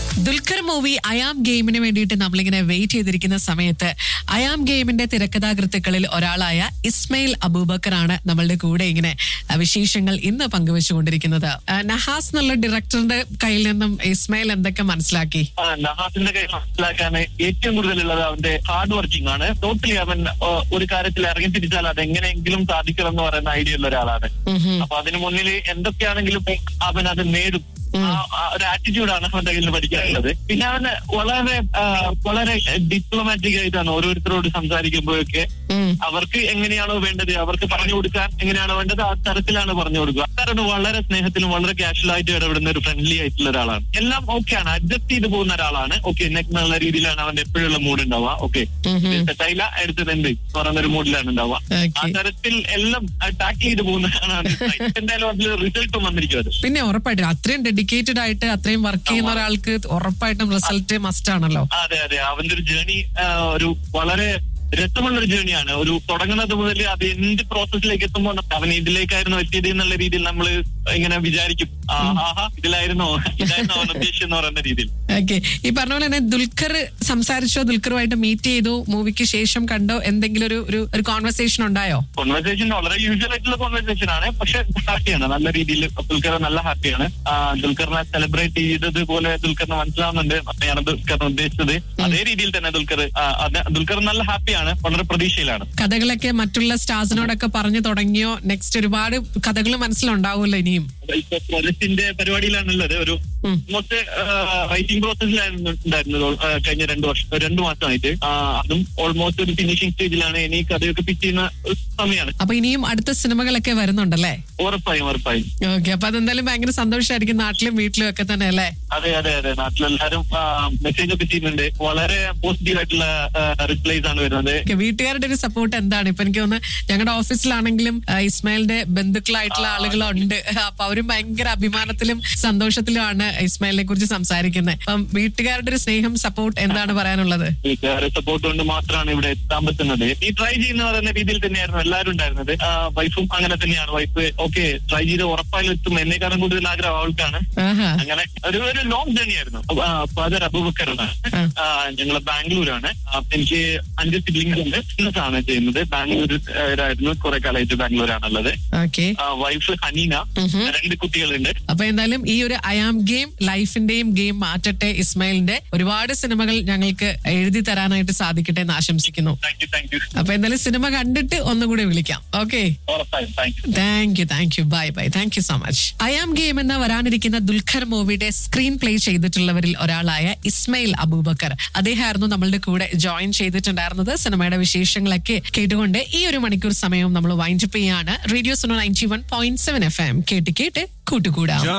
Dulquer movie I am ഗെയിമിന് വേണ്ടിയിട്ട് നമ്മളിങ്ങനെ wait ചെയ്തിരിക്കുന്ന സമയത്ത് അയാം ഗെയിമിന്റെ തിരക്കഥാകൃത്തുക്കളിൽ ഒരാളായ ഇസ്മയിൽ അബൂബക്കറാണ് നമ്മളുടെ കൂടെ ഇങ്ങനെ ആ, വിശേഷങ്ങൾ ഇന്ന് പങ്കുവെച്ചുകൊണ്ടിരിക്കുന്നത് ആ, നഹാസ് എന്നുള്ള ഡയറക്ടറിന്റെ കയ്യിൽ നിന്നും ഇസ്മയിൽ എന്തൊക്കെ മനസ്സിലാക്കി ആ, നഹാസിന്റെ കയ്യിൽ മനസ്സിലാക്കാൻ ഏറ്റവും കൂടുതലുള്ളത് അവന്റെ ഹാർഡ് വർക്കിംഗ് ആണ് ടോട്ടലി അവൻ ആ, ഒരു കാര്യത്തിൽ ഇറങ്ങി തിരിച്ചാൽ അത് എങ്ങനെയെങ്കിലും സാധിക്കണം എന്ന് പറയുന്ന ഐഡിയ ഉള്ള ഒരാളാണ് ഉഹും. അപ്പൊ അതിന് മുന്നിൽ എന്തൊക്കെയാണെങ്കിലും അവൻ അത് നേടും ആ- ആ ഒരു ആറ്റിറ്റ്യൂഡാണ് അവന്റെ കയ്യിൽ പഠിക്കാനുള്ളത് പിന്നെ അവന് വളരെ ആ, വളരെ ഡിപ്ലോമാറ്റിക് ആയിട്ടാണ് ഓരോരുത്തരോട് സംസാരിക്കുമ്പോഴൊക്കെ ഉം. അവർക്ക് എങ്ങനെയാണോ വേണ്ടത് അവർക്ക് പറഞ്ഞു കൊടുക്കാൻ എങ്ങനെയാണോ വേണ്ടത് ആ തരത്തിലാണ് പറഞ്ഞു കൊടുക്കുക കാരണം വളരെ സ്നേഹത്തിലും വളരെ കാഷ്വൽ ആയിട്ട് ഇടപെടുന്ന ഒരു ഫ്രണ്ട്ലി ആയിട്ടുള്ള ഒരാളാണ് എല്ലാം ഓക്കെയാണ് അഡ്ജസ്റ്റ് ചെയ്ത് പോകുന്ന ഒരാളാണ് ഓക്കെ എന്നുള്ള രീതിയിലാണ് അവന്റെ എപ്പോഴുള്ള മൂഡ് ഉണ്ടാവുക ഓക്കെ ഉഹും. സെറ്റായില്ല എടുത്തത് എന്ത് പറയുന്ന ഒരു മൂഡിലാണ് ഉണ്ടാവുക ആ Okay. തരത്തിൽ എല്ലാം ടാക്കിൾ ചെയ്ത് പോകുന്നതാണ് എന്തായാലും അതിൽ റിസൾട്ടും വന്നിരിക്കും അത് പിന്നെ ഉറപ്പായിട്ടും അത്രയും ഡെഡിക്കേറ്റഡ് ആയിട്ട് അത്രയും വർക്ക് ചെയ്യുന്ന ഒരാൾക്ക് ഉറപ്പായിട്ടും റിസൾട്ട് മസ്റ്റ് ആണല്ലോ അതെ അതെ അവന്റെ ഒരു ജേണി ഒരു വളരെ രസമുള്ള ഒരു ജേണിയാണ് ഒരു തുടങ്ങുന്നത് മുതൽ അത് എന്ത് പ്രോസസ്സിലേക്ക് എത്തുമ്പോൾ അവൻ ഇതിലേക്കായിരുന്നു എത്തിയത് എന്നുള്ള രീതിയിൽ നമ്മൾ ഇങ്ങനെ വിചാരിക്കും ആ, ആഹാ ഇതിലായിരുന്നോ ഇതായിരുന്നു അവൻ ഉദ്ദേശിച്ചെന്ന് പറയുന്ന രീതിയിൽ ഓക്കെ ഈ പറഞ്ഞ പോലെ തന്നെ ദുൽഖർ സംസാരിച്ചോ ദുൽഖറുമായിട്ട് മീറ്റ് ചെയ്തു മൂവിക്ക് ശേഷം കണ്ടോ എന്തെങ്കിലും ഒരു ഒരു ഒരു കോൺവെർസേഷൻ ഉണ്ടായോ കോൺവെർസേഷൻ വളരെ യൂഷ്വൽ ആയിട്ടുള്ള കോൺവെർസേഷൻ ആണ് പക്ഷെ ഹാപ്പിയാണ് നല്ല രീതിയിൽ ദുൽഖർ നല്ല ഹാപ്പിയാണ് ആ, ദുൽഖറിനെ സെലിബ്രേറ്റ് ചെയ്തത് പോലെ ദുൽഖറിന് മനസ്സിലാവുന്നുണ്ട് അതാണ് ദുൽഖറിന് ഉദ്ദേശിച്ചത് അതേ രീതിയിൽ തന്നെ ദുൽഖർ ആ, അത് ദുൽഖർ നല്ല ഹാപ്പിയാണ് വളരെ പ്രതീക്ഷയിലാണ് കഥകളൊക്കെ മറ്റുള്ള സ്റ്റാർസിനോടൊക്കെ പറഞ്ഞു തുടങ്ങിയോ നെക്സ്റ്റ് ഒരുപാട് കഥകൾ മനസ്സിലുണ്ടാവുമല്ലോ ഇനിയും ഇപ്പൊ പ്രൊജക്ടിന്റെ പരിപാടിയിലാണുള്ളത് ഒരു ഉം. മൊത്തം റൈറ്റിംഗ് പ്രോസസ്സിലായിരുന്നു ഉണ്ടായിരുന്നത് ആ, കഴിഞ്ഞ രണ്ടു വർഷം രണ്ടു മാസമായിട്ട് ആ, അതും ഓൾമോസ്റ്റ് ഒരു ഫിനിഷിംഗ് സ്റ്റേജിലാണ് ഇനി കഥയൊക്കെ പിച്ച് ചെയ്യുന്ന ഒരു സമയമാണ് അപ്പൊ ഇനിയും അടുത്ത സിനിമകളൊക്കെ വരുന്നുണ്ടല്ലേ ഉറപ്പായും ഉറപ്പായും ഓക്കെ അപ്പൊ അതെന്തായാലും ഭയങ്കര സന്തോഷമായിരിക്കും നാട്ടിലും വീട്ടിലും ഒക്കെ തന്നെ അല്ലേ അതെ അതെ അതെ നാട്ടിലെല്ലാരും മെസ്സേജ് ഒക്കെ ചെയ്യുന്നുണ്ട് വളരെ പോസിറ്റീവ് ആയിട്ടുള്ള റിപ്ലൈസ് ആണ് വരുന്നത് Okay, വീട്ടുകാരുടെ ഒരു സപ്പോർട്ട് എന്താണ് ഇപ്പൊ എനിക്ക് തോന്നുന്നു ഞങ്ങളുടെ ഓഫീസിലാണെങ്കിലും ആ, ഇസ്മായിലിന്റെ ബന്ധുക്കളായിട്ടുള്ള ആളുകളുണ്ട് അപ്പൊ അവരും ഭയങ്കര അഭിമാനത്തിലും സന്തോഷത്തിലുമാണ് ഇസ്മായിലിനെ കുറിച്ച് സംസാരിക്കുന്നത് അപ്പം വീട്ടുകാരുടെ ഒരു സ്നേഹം സപ്പോർട്ട് എന്താണ് പറയാനുള്ളത് വീട്ടുകാരെ സപ്പോർട്ട് കൊണ്ട് മാത്രമാണ് ഇവിടെ എത്താൻ പറ്റുന്നത് ഈ ട്രൈ ചെയ്യുന്ന പറയുന്ന രീതിയിൽ തന്നെയായിരുന്നു എല്ലാവരും ഉണ്ടായിരുന്നത് വൈഫും അങ്ങനെ തന്നെയാണ് വൈഫ് ഓക്കെ ട്രൈ ചെയ്ത് ഉറപ്പായും എത്തും എന്നെക്കാളും കൂടുതൽ ആഗ്രഹം അവൾക്കാണ് ആഹാ അങ്ങനെ ഒരു ഒരു ലോങ് ജേണി ആയിരുന്നു ഫാദർ അബൂബക്കറാണ് ആ. ഞങ്ങള് ബാംഗ്ലൂരാണ് ആ, എനിക്ക് അഞ്ച് സിബ്ലിംഗ്സ് ഉണ്ട് ബിസിനസ് ആണ് ചെയ്യുന്നത് ബാംഗ്ലൂരായിരുന്നു കുറെ കാലമായിട്ട് ബാംഗ്ലൂരാണുള്ളത് ഓക്കെ വൈഫ് ഹനീന രണ്ട് കുട്ടികളുണ്ട് അപ്പൊ എന്തായാലും ഈ ഒരു അയാം ഗെയിം ലൈഫിന്റെയും ഗെയിം മാറ്റട്ടെ ഇസ്മായിലിന്റെ ഒരുപാട് സിനിമകൾ ഞങ്ങൾക്ക് എഴുതി തരാനായിട്ട് സാധിക്കട്ടെ എന്ന് ആശംസിക്കുന്നു താങ്ക് യു താങ്ക് യു അപ്പൊ എന്തായാലും സിനിമ കണ്ടിട്ട് ഒന്നുകൂടി വിളിക്കാം ഓക്കെ ഉറപ്പായും thank you thank you thank you bye bye thank you so much I'm game എന്ന വരാനിരിക്കുന്ന ദുൽഖർ മൂവിയുടെ സ്ക്രീൻ പ്ലേ ചെയ്തിട്ടുള്ളവരിൽ ഒരാളായ ഇസ്മയിൽ അബൂബക്കർ അദ്ദേഹമായിരുന്നു നമ്മളുടെ കൂടെ ജോയിൻ ചെയ്തിട്ടുണ്ടായിരുന്നത് സിനിമയുടെ വിശേഷങ്ങളൊക്കെ കേട്ടുകൊണ്ട് ഈ ഒരു മണിക്കൂർ സമയവും നമ്മൾ വൈൻഡപ്പ് ചെയ്യാണ് radio Suno ninety one point seven F M കേട്ട് കേട്ട് കൂട്ടുകൂടാം